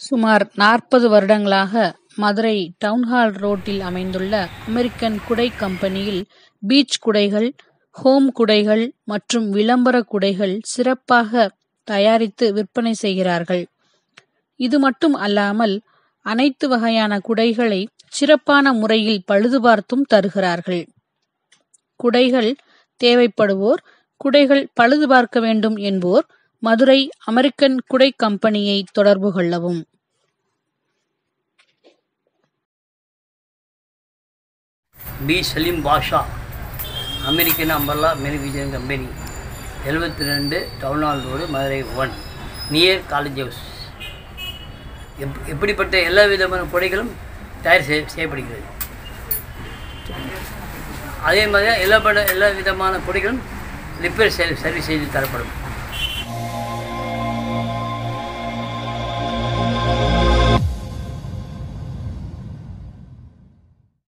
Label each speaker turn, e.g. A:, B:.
A: சுமார் நாற்பது வருடங்களாக மதுரை டவுன்ஹால் ரோட்டில் அமைந்துள்ள அமெரிக்கன் குடை கம்பெனியில் பீச் குடைகள் ஹோம் குடைகள் மற்றும் விளம்பர குடைகள் சிறப்பாக தயாரித்து விற்பனை செய்கிறார்கள் இது மட்டும் அல்லாமல் அனைத்து வகையான குடைகளை சிறப்பான முறையில் பழுதுபார்த்தும் தருகிறார்கள் குடைகள் தேவைப்படுவோர் குடைகள் பழுது பார்க்க வேண்டும் என்போர் மதுரை அமெரிக்கன் குடை கம்பெனியை தொடர்பு கொள்ளவும்
B: P Saleem Basha American umbrella manufacturing company எழுபத்தி ரெண்டு town hall road Madurai one near college house எப் எப்படிப்பட்ட எல்லா விதமான குடைகளும் தயார் செய் செய்யப்படுகிறது அதே மாதிரி எல்லா பட எல்லா விதமான குடைகளும் ரிப்பேர் சர்வீஸ் செய்து தரப்படும்